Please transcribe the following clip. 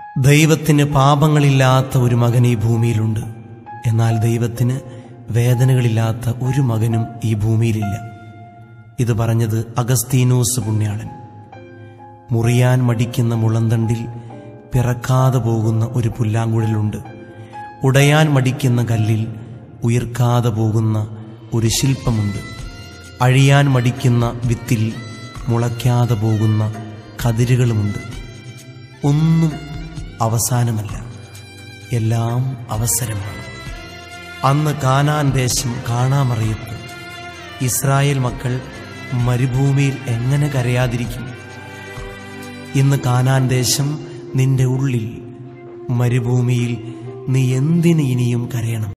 ദൈവത്തിന് പാപങ്ങളില്ലാത്ത ഒരു മകൻ ഈ ഭൂമിയിലുണ്ട് എന്നാൽ ദൈവത്തിന് വേദനകളില്ലാത്ത ഒരു മകനും ഈ ഭൂമിയിലില്ല ഇത് പറഞ്ഞത് അഗസ്തീനോസ് പുണ്യാളൻ മുറിയാൻ മടിക്കുന്ന മുളന്തണ്ടിൽ പിറക്കാതെ പോകുന്ന ഒരു പുല്ലാങ്കുഴലുണ്ട് ഉടയാൻ മടിക്കുന്ന കല്ലിൽ ഉയർക്കാതെ പോകുന്ന ഒരു ശില്പമുണ്ട് അഴിയാൻ മടിക്കുന്ന വിത്തിൽ മുളയ്ക്കാതെ പോകുന്ന കതിരുകളുമുണ്ട് ഒന്നും അവസാനമല്ല എല്ലാം അവസരമാണ് അന്ന് കാനാൻ ദേശം കാണാമറിയത്ത് ഇസ്രായേൽ മക്കൾ മരുഭൂമിയിൽ എങ്ങനെ കരയാതിരിക്കും ഇന്ന് കാനാൻ ദേശം നിന്റെ ഉള്ളിൽ മരുഭൂമിയിൽ നീ എന്തിന് ഇനിയും കരയണം